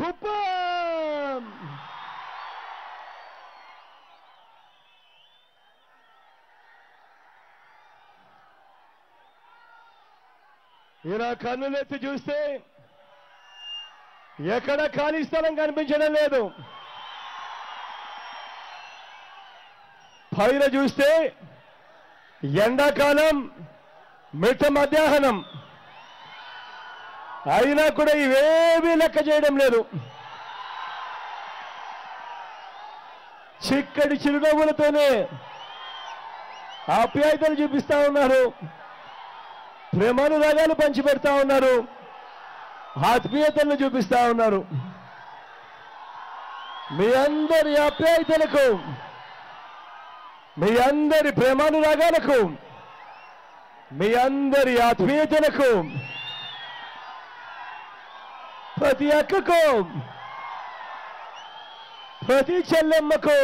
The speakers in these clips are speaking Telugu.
కుప్పం ఇలా కన్నులెత్తి చూస్తే ఎక్కడ ఖాళీ స్థలం కనిపించడం లేదు పైన చూస్తే ఎండాకాలం మిట్ట మధ్యాహ్నం అయినా కూడా ఇవేమీ లెక్క చేయడం లేదు చిక్కటి చిరునవ్వులతోనే ఆప్యాయతలు చూపిస్తా ఉన్నారు ప్రేమానురాగాలు పంచిపెడతా ఉన్నారు ఆత్మీయతలను చూపిస్తా ఉన్నారు మీ అందరి ఆప్యాయతలకు మీ అందరి ప్రేమానురాగాలకు మీ అందరి ఆత్మీయతలకు ప్రతి అక్కకు ప్రతి చెల్లెమ్మకు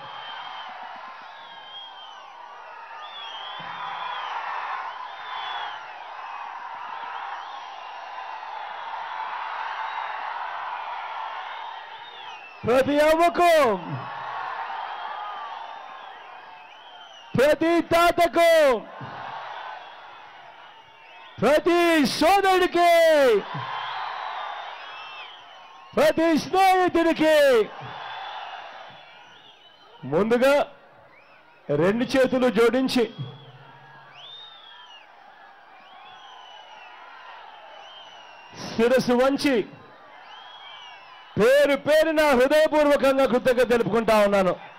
ప్రతి అవ్వకు ప్రతి తాతకు ప్రతి సోదరుడికి ప్రతి స్నేహితుడికి ముందుగా రెండు చేతులు జోడించి శిరస్సు వంచి పేరు పేరున హృదయపూర్వకంగా కృతజ్ఞత తెలుపుకుంటా ఉన్నాను